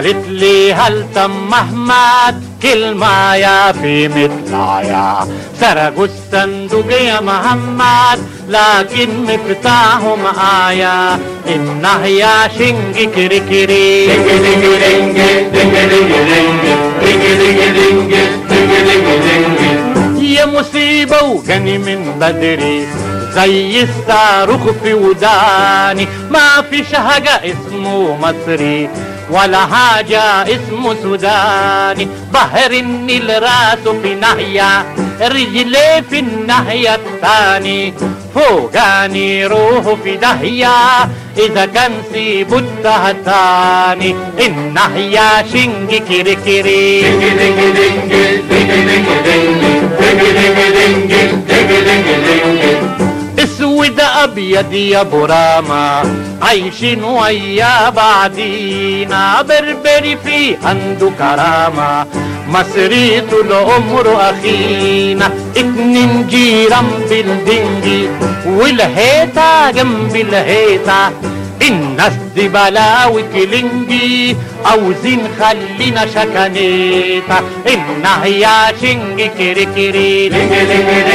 قالت لي هل تم محمد كلمة يا في مطلعيا سرقوا الصندوق يا محمد لكن مفتاحه معايا إنه يا شنج كري كري يا مصيبة وجاني من بدري زي الصاروخ في وداني ما فيش حاجة اسمه مصري ولا حاجة اسمه سوداني بحر النيل راسه في ناحية رجليه في الناحية الثاني فوقاني روحه في داهية إذا كان سيبو التهتاني الناحية شنج كيري كيري اسود ابيض يا براما عايشين ويا بعدينا بربري في عنده كرامة مصري طول عمره اخينا اتنين جيران بالدنجي والهيتا جنب الهيتا الناس دي بلاوي كلينجي عاوزين خلينا شكانيتا انها يا شنج كيري كيري